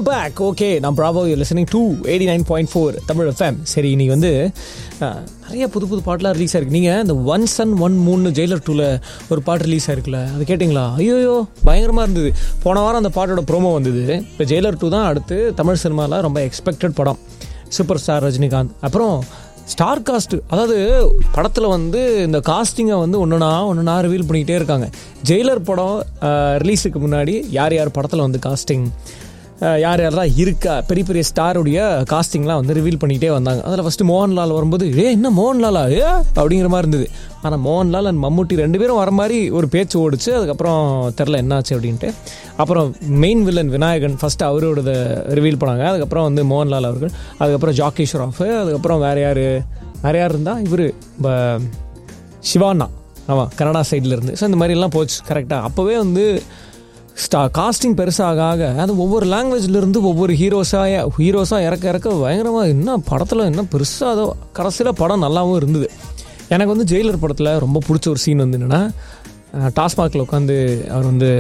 back okay நான் Bravo listening to eighty nine point four Tamil FM சரி இன்னைக்கு வந்து அஹ், நிறைய புது புது பாட்டெலாம் ரிலீஸ் ஆயிருக்கு நீங்கள் இந்த ஒன் சன் ஒன் மூணு ஜெயிலர் டூவில் ஒரு பாட்டு ரிலீஸ் ஆயிருக்குல்ல அது கேட்டிங்களா ஐயோயோ பயங்கரமாக இருந்தது போன வாரம் அந்த பாட்டோட ப்ரோமோ வந்தது இப்போ ஜெயிலர் டூ தான் அடுத்து தமிழ் சினிமாவில் ரொம்ப எக்ஸ்பெக்டட் படம் சூப்பர் ஸ்டார் ரஜினிகாந்த் அப்புறம் ஸ்டார் காஸ்ட் அதாவது படத்தில் வந்து இந்த காஸ்டிங்கை வந்து ஒன்றுனா ஒன்றுனா ரிவீல் பண்ணிக்கிட்டே இருக்காங்க ஜெயிலர் படம் ரிலீஸுக்கு முன்னாடி யார் யார் படத்தில் வந்து காஸ்டிங் யார் யாரெல்லாம் இருக்கா பெரிய பெரிய ஸ்டாருடைய காஸ்டிங்லாம் வந்து ரிவீல் பண்ணிகிட்டே வந்தாங்க அதில் ஃபஸ்ட்டு மோகன்லால் வரும்போது ஏ என்ன மோகன்லாலா ஏ அப்படிங்கிற மாதிரி இருந்தது ஆனால் மோகன்லால் அண்ட் மம்முட்டி ரெண்டு பேரும் வர மாதிரி ஒரு பேச்சு ஓடிச்சு அதுக்கப்புறம் தெரில என்னாச்சு அப்படின்ட்டு அப்புறம் மெயின் வில்லன் விநாயகன் ஃபஸ்ட்டு அவரோட ரிவீல் பண்ணாங்க அதுக்கப்புறம் வந்து மோகன்லால் அவர்கள் அதுக்கப்புறம் ஜாக்கி ஷ்ராஃப் அதுக்கப்புறம் வேறு யார் வேறு யார் இருந்தால் இவர் சிவானா ஆமாம் கனடா சைடில் இருந்து ஸோ இந்த மாதிரி எல்லாம் போச்சு கரெக்டாக அப்போவே வந்து ஸ்டா காஸ்டிங் பெருசாக ஆக அது ஒவ்வொரு லாங்குவேஜ்ல இருந்து ஒவ்வொரு ஹீரோஸாக ஹீரோஸாக இறக்க இறக்க பயங்கரமாக என்ன படத்தில் என்ன பெருசாக அதோ கடைசியில் படம் நல்லாவும் இருந்தது எனக்கு வந்து ஜெயிலர் படத்தில் ரொம்ப பிடிச்ச ஒரு சீன் வந்து என்னென்னா டாஸ்மாகில் உட்காந்து அவர் வந்து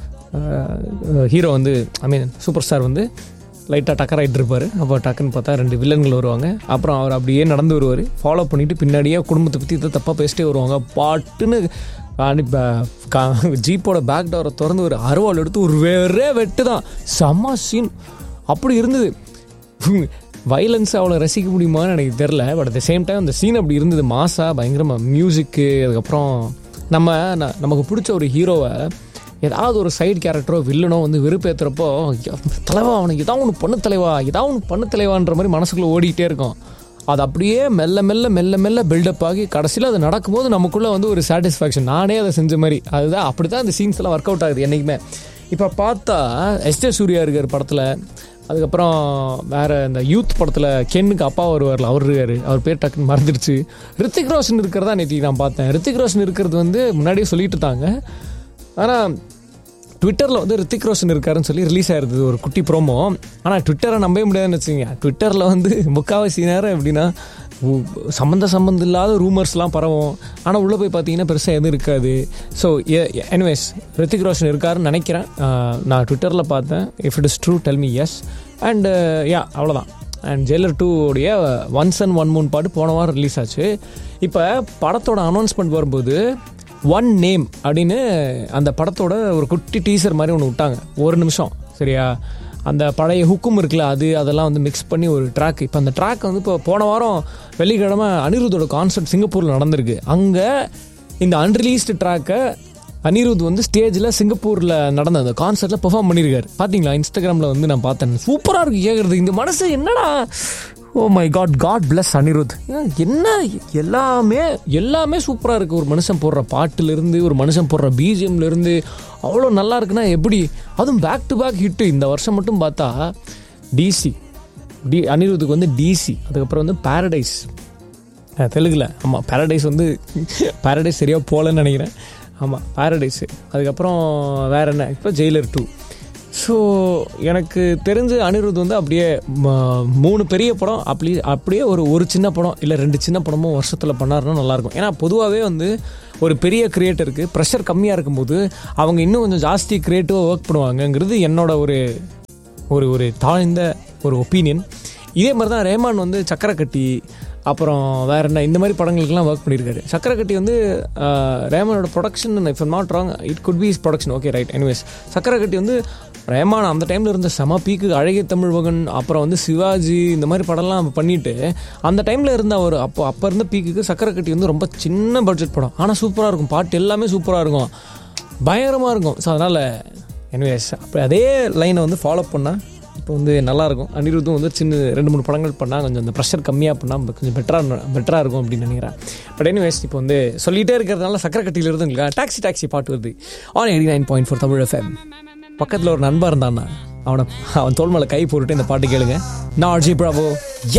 ஹீரோ வந்து ஐ மீன் சூப்பர் ஸ்டார் வந்து லைட்டாக டக்கர் ஆகிட்டு இருப்பார் அப்போ டக்குன்னு பார்த்தா ரெண்டு வில்லன்கள் வருவாங்க அப்புறம் அவர் அப்படியே நடந்து வருவார் ஃபாலோ பண்ணிவிட்டு பின்னாடியே குடும்பத்தை பற்றி இதை தப்பாக பேசிட்டே வருவாங்க பாட்டுன்னு அனி- ப- கா- ஜீப்போட பேக் டோரை திறந்து ஒரு அருவாள் எடுத்து ஒரு வேறே வெட்டு தான் செம்ம சீன் அப்படி இருந்தது வைலன்ஸ் அவ்வளோ ரசிக்க முடியுமான்னு எனக்கு தெரில but at the same time அந்த சீன் அப்படி இருந்தது மாசா பயங்கரமாக மியூசிக்கு அதுக்கப்புறம் நம்ம ந- நமக்கு பிடிச்ச ஒரு ஹீரோவை ஏதாவது ஒரு சைடு கேரக்டரோ வில்லனோ வந்து வெறுப்பேற்றுறப்போ தலைவா அவனுக்கு ஏதாவது ஒன்று பண்ணு தலைவா ஏதாவது ஒன்று பண்ணு தலைவான்ற மாதிரி மனசுக்குள்ளே ஓடிக்கிட்டே இருக்கும் அது அப்படியே மெல்ல மெல்ல மெல்ல மெல்ல பில்டப் ஆகி கடைசியில் அது நடக்கும்போது நமக்குள்ளே வந்து ஒரு சாட்டிஸ்ஃபேக்ஷன் நானே அதை செஞ்ச மாதிரி அதுதான் அப்படி தான் அந்த சீன்ஸ் எல்லாம் ஒர்க் அவுட் ஆகுது என்றைக்குமே இப்போ பார்த்தா எஸ்டே சூர்யா இருக்கார் படத்தில் அதுக்கப்புறம் வேற இந்த யூத் படத்தில் கென்னுக்கு அப்பா வருவார்ல அவர் இருக்காரு அவர் பேர் டக்குன்னு மறந்துடுச்சு ரித்திக் ரோஷன் இருக்கிறதா நேற்று நான் பார்த்தேன் ரித்திக் ரோஷன் இருக்கிறது வந்து முன்னாடியே சொல்லிட்டு இருந்தாங்க ஆனால் ட்விட்டரில் வந்து ரித்திக் ரோஷன் இருக்காருன்னு சொல்லி ரிலீஸ் ஆயிருந்தது ஒரு குட்டி ப்ரோமோ ஆனால் ட்விட்டரை நம்பவே முடியாதுன்னு வச்சுங்க ட்விட்டரில் வந்து முக்காவாசி நேரம் எப்படின்னா உ- சம்மந்த சம்மந்தம் இல்லாத ரூமர்ஸ்லாம் பரவும் ஆனால் உள்ளே போய் பார்த்தீங்கன்னா பெருசாக எதுவும் இருக்காது ஸோ எனிவேஸ் ரித்திக் ரோஷன் இருக்காருன்னு நினைக்கிறேன் ஆஹ் நான் ட்விட்டரில் பார்த்தேன் if it is true tell me yes and ya அவ்வளோதான் அண்ட் ஜெயிலர் டூ உடைய ஒன்ஸ் அண்ட் ஒன் மூணு பாட்டு போன வாரம் ரிலீஸ் ஆச்சு இப்போ படத்தோட அனௌன்ஸ்மெண்ட் வரும்போது ஒன் நேம் அப்படின்னு அந்த படத்தோட ஒரு குட்டி டீசர் மாதிரி ஒன்று விட்டாங்க ஒரு நிமிஷம் சரியா அந்த பழைய ஹுக்கும் இருக்குல்ல அது அதெல்லாம் வந்து மிக்ஸ் பண்ணி ஒரு ட்ராக் இப்போ அந்த ட்ராக் வந்து இப்போ போன வாரம் வெள்ளிக்கிழமை அனிருத்தோட கான்சர்ட் சிங்கப்பூரில் நடந்திருக்கு அங்கே இந்த அன்ரிலீஸ்டு ட்ராக்கை அனிருத் வந்து ஸ்டேஜில் சிங்கப்பூரில் நடந்த அந்த கான்சர்ட்டில் பெர்ஃபார்ம் பண்ணியிருக்காரு பார்த்தீங்களா இன்ஸ்டாகிராமில் வந்து நான் பார்த்தேன் சூப்பராக இருக்கு கேட்குறது இந்த மனசு என்னடா oh my God God bless Anirudh என்ன எல்லாமே எல்லாமே சூப்பராக இருக்குது ஒரு மனுஷன் போடுற பாட்டுலேருந்து ஒரு மனுஷன் போடுற பிஜிஎம்லேருந்து அவ்வளோ நல்லா இருக்குன்னா எப்படி அதுவும் பேக் டு பேக் ஹிட்டு இந்த வருஷம் மட்டும் பார்த்தா டிசி டி அனிருத்துக்கு வந்து டிசி அதுக்கப்புறம் வந்து பாரடைஸ் தெலுங்குல ஆமாம் பாரடைஸ் வந்து பாரடைஸ் சரியாக போகலன்னு நினைக்கிறேன் ஆமாம் பாரடைஸு அதுக்கப்புறம் வேற என்ன இப்போ ஜெயிலர் டூ ஸோ எனக்கு தெரிஞ்சு அனிருத் வந்து அப்படியே ம- மூணு பெரிய படம் அப்படி அப்படியே ஒரு ஒரு சின்ன படம் இல்லை ரெண்டு சின்ன படமும் வருஷத்தில் பண்ணாருன்னா நல்லாயிருக்கும் ஏன்னா பொதுவாகவே வந்து ஒரு பெரிய கிரியேட்டருக்கு ப்ரெஷர் கம்மியாக இருக்கும்போது அவங்க இன்னும் கொஞ்சம் ஜாஸ்தி க்ரியேட்டிவாக ஒர்க் பண்ணுவாங்கங்கிறது என்னோட ஒரு ஒரு ஒரு தாழ்ந்த ஒரு ஒப்பீனியன் இதே மாதிரி தான் ரேமான் வந்து சக்கரக்கட்டி அப்புறம் வேற என்ன இந்த மாதிரி படங்களுக்கெல்லாம் ஒர்க் பண்ணியிருக்காரு சக்கரக்கட்டி வந்து ஆஹ், ரேமானோட production if not wrong it could be is production okay right anyways Sakkarakatti வந்து ரேமான் அந்த டைமில் இருந்த செம பீக்கு அழகிய தமிழ்மகன் அப்புறம் வந்து சிவாஜி இந்த மாதிரி படம்லாம் பண்ணிட்டு அந்த டைமில் இருந்த ஒரு அப்போ அப்போ இருந்த பீக்குக்கு சக்கரக்கட்டி வந்து ரொம்ப சின்ன பட்ஜெட் படம் ஆனால் சூப்பராக இருக்கும் பாட்டு எல்லாமே சூப்பராக இருக்கும் பயங்கரமாக இருக்கும் ஸோ அதனால் எனிவேஸ் அப்படி அதே லைனை வந்து ஃபாலோ பண்ணால் இப்போ வந்து நல்லாயிருக்கும் அனிருத்தும் வந்து சின்ன ரெண்டு மூணு படங்கள் பண்ணால் கொஞ்சம் அந்த ப்ரெஷர் கம்மியாக பண்ணால் கொஞ்சம் பெட்டராக பெட்டராக இருக்கும் அப்படின்னு நினைக்கிறேன் பட் எனிவேஸ் இப்போ வந்து சொல்லிகிட்டே இருக்கிறதுனால சக்கரை கட்டியில் இருந்து உங்களுக்கு டாக்ஸி டாக்ஸி பாட்டு வருது on eighty nine point four Tamil FM பக்கத்தில் ஒரு நண்பன் இருந்தான்னா அவனை அவன் தோல் மேலே கை போட்டுட்டு இந்த பாட்டு கேளுங்க நான் அர்ஜி பிராவோ